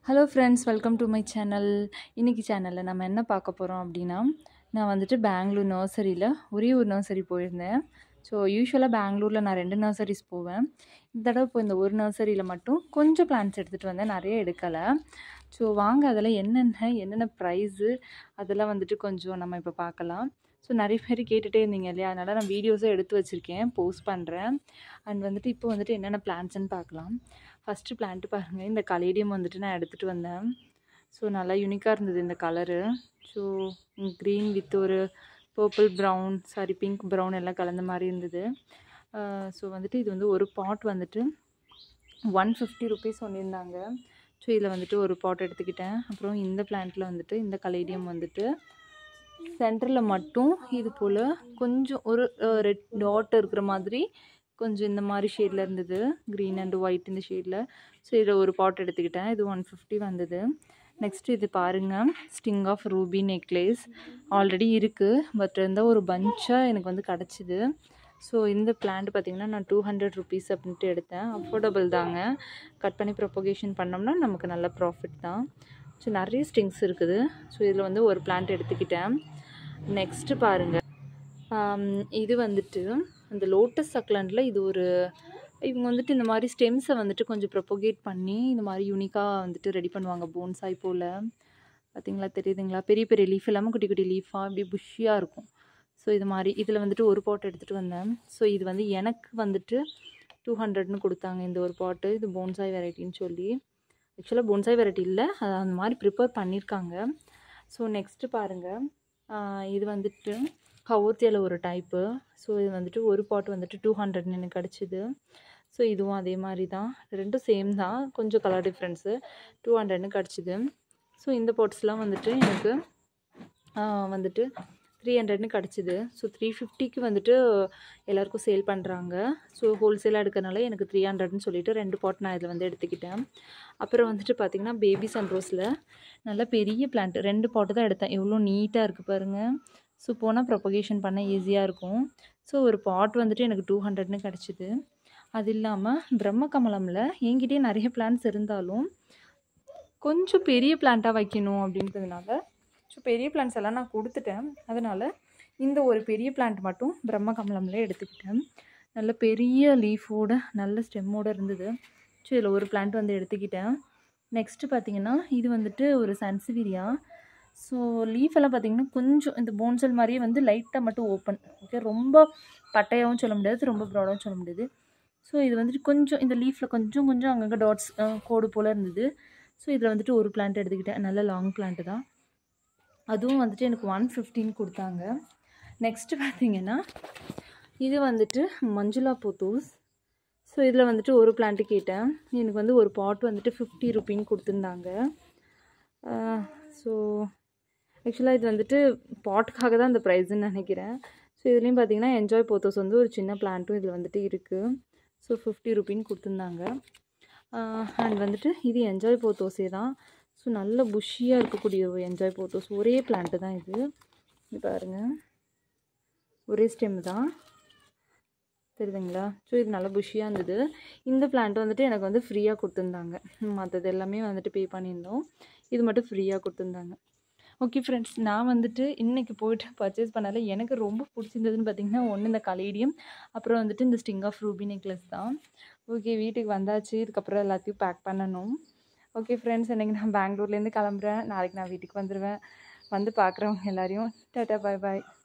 hello friends welcome to my channel இன்றைக்கி சேனலில் நம்ம என்ன பார்க்க போகிறோம் அப்படின்னா நான் வந்துட்டு பெங்களூர் நர்சரியில் ஒரே ஒரு நர்சரி போயிருந்தேன் ஸோ யூஸ்வலாக பெங்களூரில் நான் ரெண்டு நர்சரிஸ் போவேன் இந்த தடவை இப்போ இந்த ஒரு நர்சரியில் மட்டும் கொஞ்சம் பிளான்ஸ் எடுத்துகிட்டு வந்தேன் நிறைய எடுக்கலை ஸோ வாங்க அதில் என்னென்ன என்னென்ன ப்ரைஸு அதெல்லாம் வந்துட்டு கொஞ்சம் நம்ம இப்போ பார்க்கலாம் ஸோ நிறைய பேர் கேட்டுகிட்டே இருந்தீங்க இல்லையா அதனால் நான் வீடியோஸும் எடுத்து வச்சுருக்கேன் போஸ்ட் பண்ணுறேன் அண்ட் வந்துட்டு இப்போ வந்துட்டு என்னென்ன பிளான்ஸ்ன்னு பார்க்கலாம் ஃபஸ்ட்டு பிளான்ட்டு பாருங்கள் இந்த கலேடியம் வந்துட்டு நான் எடுத்துகிட்டு வந்தேன் ஸோ நல்லா யூனிக்காக இருந்தது இந்த கலரு ஸோ க்ரீன் வித் ஒரு purple brown sari pink brown எல்லாம் கலந்த மாதிரி இருந்தது ஸோ வந்துட்டு இது வந்து ஒரு பாட் வந்துட்டு ஒன் ஃபிஃப்டி ருபீஸ் சொல்லியிருந்தாங்க ஸோ இதில் வந்துட்டு ஒரு பாட் எடுத்துக்கிட்டேன் அப்புறம் இந்த பிளான்ட்டில் வந்துட்டு இந்த கலேடியம் வந்துட்டு சென்டரில் மட்டும் இது போல் கொஞ்சம் ஒரு ரெட் டாட் இருக்கிற மாதிரி கொஞ்சம் இந்த மாதிரி ஷேடில் இருந்தது க்ரீன் அண்ட் ஒயிட் இந்த ஷேடில் ஸோ இதில் ஒரு பாட் எடுத்துக்கிட்டேன் இது ஒன் ஃபிஃப்டி வந்தது நெக்ஸ்ட் இது பாருங்கள் string of ruby necklace already இருக்குது பட் இருந்தால் ஒரு பஞ்சாக எனக்கு வந்து கிடச்சிது ஸோ இந்த பிளான்ட் பார்த்திங்கன்னா நான் டூ ஹண்ட்ரட் ருபீஸ் அப்படின்ட்டு எடுத்தேன் அஃபோர்டபுள் தாங்க கட் பண்ணி ப்ரொபகேஷன் பண்ணோம்னா நமக்கு நல்ல ப்ராஃபிட் தான் ஸோ நிறைய ஸ்டிங்ஸ் இருக்குது ஸோ இதில் வந்து ஒரு பிளான்ட் எடுத்துக்கிட்டேன் நெக்ஸ்ட்டு பாருங்கள் இது வந்துட்டு அந்த லோட்டஸ் சக்லண்டில் இது ஒரு இவங்க வந்துட்டு இந்த மாதிரி ஸ்டெம்ஸை வந்துட்டு கொஞ்சம் ப்ரொப்போகேட் பண்ணி இந்த மாதிரி யூனிக்காக வந்துட்டு ரெடி பண்ணுவாங்க போன்சாய் போல் பார்த்தீங்களா தெரியுதுங்களா பெரிய பெரிய லீஃப் இல்லாமல் குட்டி குட்டி லீஃபாக இப்படி புஷ்ஷியாக இருக்கும் ஸோ இது மாதிரி இதில் வந்துட்டு ஒரு பாட் எடுத்துகிட்டு வந்தேன் ஸோ இது வந்து எனக்கு வந்துட்டு டூ ஹண்ட்ரட்னு கொடுத்தாங்க இந்த ஒரு பாட்டு இது போன்சாய் வெரைட்டின்னு சொல்லி ஆக்சுவலாக போன்சாய் வெரைட்டி இல்லை அது அந்த மாதிரி ப்ரிப்பேர் பண்ணியிருக்காங்க ஸோ நெக்ஸ்ட்டு பாருங்கள் இது வந்துட்டு கவோத்தியில் ஒரு டைப்பு ஸோ இது வந்துட்டு ஒரு பாட் வந்துட்டு டூ ஹண்ட்ரட்னு எனக்கு கிடச்சிது ஸோ இதுவும் அதே மாதிரி தான் ரெண்டும் சேம் தான் கொஞ்சம் கலர் டிஃப்ரென்ஸு டூ ஹண்ட்ரட்னு கிடச்சிது ஸோ இந்த பாட்ஸ்லாம் வந்துட்டு எனக்கு வந்துட்டு த்ரீ ஹண்ட்ரட்னு கிடச்சிது ஸோ த்ரீ ஃபிஃப்டிக்கு வந்துட்டு எல்லாேருக்கும் சேல் பண்ணுறாங்க ஸோ ஹோல்சேலாக எடுக்கிறனால எனக்கு த்ரீ ஹண்ட்ரட்னு சொல்லிவிட்டு ரெண்டு பாட் நான் இதில் வந்து எடுத்துக்கிட்டேன் அப்புறம் வந்துட்டு பார்த்திங்கன்னா பேபி சன்ரோஸில் நல்ல பெரிய பிளான்ட் ரெண்டு பாட்டு தான் எடுத்தேன் எவ்வளோ நீட்டாக இருக்குது பாருங்கள் ஸோ போனால் ப்ரொபகேஷன் பண்ண ஈஸியாக இருக்கும் ஸோ ஒரு பாட் வந்துட்டு எனக்கு டூ ஹண்ட்ரட்னு கிடச்சிது அது இல்லாமல் பிரம்ம கமலமில் என்கிட்டயே நிறைய பிளான்ஸ் இருந்தாலும் கொஞ்சம் பெரிய பிளான்ட்டாக வைக்கணும் அப்படின்றதுனால ஸோ பெரிய பிளான்ஸ் எல்லாம் நான் கொடுத்துட்டேன் அதனால் இந்த ஒரு பெரிய பிளான்ட் மட்டும் பிரம்ம கமலமில் எடுத்துக்கிட்டேன் நல்ல பெரிய லீஃபோட நல்ல ஸ்டெம்மோடு இருந்தது ஸோ இதில் ஒரு பிளான்ட் வந்து எடுத்துக்கிட்டேன் நெக்ஸ்ட்டு பார்த்திங்கன்னா இது வந்துட்டு ஒரு சன்சிவிரியா ஸோ லீஃப் எல்லாம் பார்த்திங்கன்னா கொஞ்சம் இந்த போன்சல் மாதிரியே வந்து லைட்டாக மட்டும் ஓப்பன் ஓகே ரொம்ப பட்டையாகவும் சொல்ல முடியாது ரொம்ப ப்ராடாகவும் சொல்ல முடியாது ஸோ இது வந்துட்டு கொஞ்சம் இந்த லீஃபில் கொஞ்சம் கொஞ்சம் அங்கங்கே டாட்ஸ் கோடு போல் இருந்தது ஸோ இதில் வந்துட்டு ஒரு பிளான்ட் எடுத்துக்கிட்டேன் நல்ல லாங் பிளான்ட்டு தான் அதுவும் வந்துட்டு எனக்கு ஒன் ஃபிஃப்டின் கொடுத்தாங்க நெக்ஸ்ட்டு பார்த்திங்கன்னா இது வந்துட்டு மஞ்சுளா போத்தூஸ் ஸோ இதில் வந்துட்டு ஒரு பிளான்ட்டு கேட்டேன் எனக்கு வந்து ஒரு பாட் வந்துட்டு ஃபிஃப்டி ருப்பின்னு கொடுத்துருந்தாங்க ஸோ ஆக்சுவலாக இது வந்துட்டு பாட்டுக்காக தான் இந்த ப்ரைஸுன்னு நினைக்கிறேன் ஸோ இதுலேயும் பார்த்தீங்கன்னா என்ஜாய் போத்தோஸ் வந்து ஒரு சின்ன பிளான்ட்டும் இதில் வந்துட்டு இருக்குது ஸோ ஃபிஃப்டி ருப்பின்னு கொடுத்துருந்தாங்க அண்ட் வந்துட்டு இது என்ஜாய் போத்தோஸே தான் ஸோ நல்ல புஷ்ஷியாக இருக்கக்கூடிய ஒரு என்ஜாய் போத்தோஸ் ஒரே பிளான்ட்டு தான் இது இது பாருங்கள் ஒரே ஸ்டெம் தான் தெரியுதுங்களா ஸோ இது நல்லா புஷ்ஷியாக இருந்தது இந்த பிளான்ட் வந்துட்டு எனக்கு வந்து ஃப்ரீயாக கொடுத்துருந்தாங்க மற்றது எல்லாமே வந்துட்டு பே பண்ணியிருந்தோம் இது மட்டும் ஃப்ரீயாக கொடுத்துருந்தாங்க ஓகே ஃப்ரெண்ட்ஸ் நான் வந்துட்டு இன்றைக்கி போய்ட்டு பர்ச்சேஸ் பண்ணால எனக்கு ரொம்ப பிடிச்சிருந்ததுன்னு பார்த்திங்கன்னா ஒன்று இந்த கலேடியம் அப்புறம் வந்துட்டு இந்த ஸ்டிங் ஆஃப் ரூபி நெக்லஸ் தான் ஓகே வீட்டுக்கு வந்தாச்சு இதுக்கப்புறம் எல்லாத்தையும் பேக் பண்ணணும் ஓகே ஃப்ரெண்ட்ஸ் இன்றைக்கி நான் பெங்களூர்லேருந்து கிளம்புறேன் நாளைக்கு நான் வீட்டுக்கு வந்துடுவேன் வந்து பார்க்குறவங்க எல்லாரையும் டாட்டா பாய் பாய்